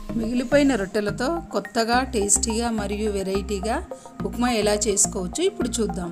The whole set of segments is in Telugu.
మిగిలిపోయిన రొట్టెలతో కొత్తగా టేస్టీగా మరియు వెరైటీగా ఉప్మా ఎలా చేసుకోవచ్చు ఇప్పుడు చూద్దాం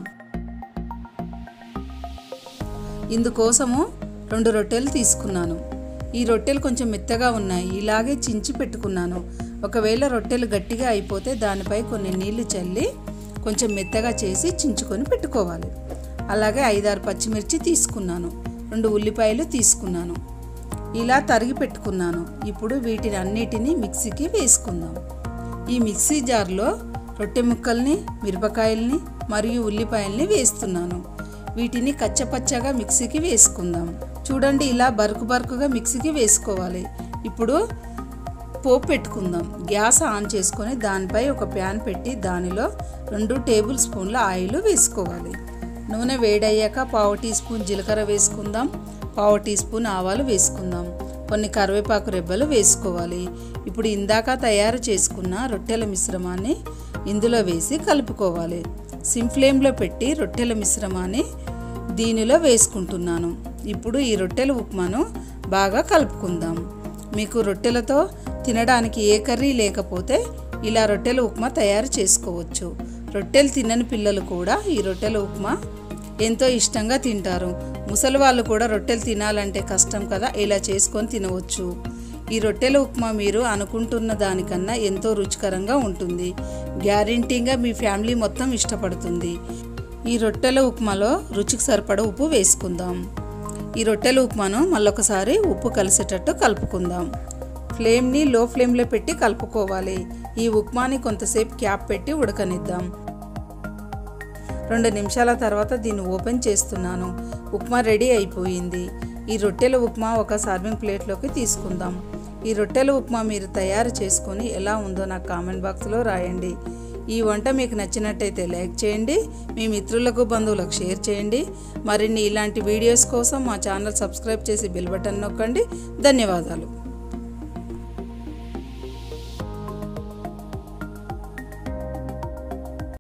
ఇందుకోసము రెండు రొట్టెలు తీసుకున్నాను ఈ రొట్టెలు కొంచెం మెత్తగా ఉన్నాయి ఇలాగే చించి పెట్టుకున్నాను ఒకవేళ రొట్టెలు గట్టిగా అయిపోతే దానిపై కొన్ని నీళ్లు చల్లి కొంచెం మెత్తగా చేసి చించుకొని పెట్టుకోవాలి అలాగే ఐదారు పచ్చిమిర్చి తీసుకున్నాను రెండు ఉల్లిపాయలు తీసుకున్నాను ఇలా తరిగి పెట్టుకున్నాను ఇప్పుడు వీటిని అన్నిటినీ మిక్సీకి వేసుకుందాం ఈ మిక్సీ జార్లో రొట్టె ముక్కల్ని మిరపకాయల్ని మరియు ఉల్లిపాయల్ని వేస్తున్నాను వీటిని కచ్చపచ్చగా మిక్సీకి వేసుకుందాం చూడండి ఇలా బరుకు బరుకుగా మిక్సీకి వేసుకోవాలి ఇప్పుడు పోపు పెట్టుకుందాం గ్యాస్ ఆన్ చేసుకొని దానిపై ఒక ప్యాన్ పెట్టి దానిలో రెండు టేబుల్ స్పూన్ల ఆయిల్ వేసుకోవాలి నూనె వేడయ్యాక పావు టీ స్పూన్ జీలకర్ర వేసుకుందాం పావు టీ స్పూన్ ఆవాలు వేసుకుందాం కొన్ని కరివేపాకు రెబ్బలు వేసుకోవాలి ఇప్పుడు ఇందాక తయారు చేసుకున్న రొట్టెల మిశ్రమాన్ని ఇందులో వేసి కలుపుకోవాలి సిమ్ ఫ్లేమ్లో పెట్టి రొట్టెల మిశ్రమాన్ని దీనిలో వేసుకుంటున్నాను ఇప్పుడు ఈ రొట్టెల ఉప్మాను బాగా కలుపుకుందాం మీకు రొట్టెలతో తినడానికి ఏ కర్రీ లేకపోతే ఇలా రొట్టెల ఉప్మా తయారు చేసుకోవచ్చు రొట్టెలు తినని పిల్లలు కూడా ఈ రొట్టెల ఉప్మా ఎంతో ఇష్టంగా తింటారు ముసలి వాళ్ళు కూడా రొట్టెలు తినాలంటే కష్టం కదా ఇలా చేసుకొని తినవచ్చు ఈ రొట్టెల ఉప్మా మీరు అనుకుంటున్న దానికన్నా ఎంతో రుచికరంగా ఉంటుంది గ్యారంటీగా మీ ఫ్యామిలీ మొత్తం ఇష్టపడుతుంది ఈ రొట్టెల ఉప్మాలో రుచికి సరిపడ ఉప్పు వేసుకుందాం ఈ రొట్టెల ఉప్మాను మళ్ళొకసారి ఉప్పు కలిసేటట్టు కలుపుకుందాం ఫ్లేమ్ని లో ఫ్లేమ్లో పెట్టి కలుపుకోవాలి ఈ ఉప్మాని కొంతసేపు క్యాప్ పెట్టి ఉడకనిద్దాం రెండు నిమిషాల తర్వాత దీన్ని ఓపెన్ చేస్తున్నాను ఉప్మా రెడీ అయిపోయింది ఈ రొట్టెల ఉప్మా ఒక సర్వింగ్ ప్లేట్లోకి తీసుకుందాం ఈ రొట్టెల ఉప్మా మీరు తయారు చేసుకొని ఎలా ఉందో నాకు కామెంట్ బాక్స్లో రాయండి ఈ వంట మీకు నచ్చినట్టయితే లైక్ చేయండి మీ మిత్రులకు బంధువులకు షేర్ చేయండి మరిన్ని ఇలాంటి వీడియోస్ కోసం మా ఛానల్ సబ్స్క్రైబ్ చేసి బెల్ బటన్ నొక్కండి ధన్యవాదాలు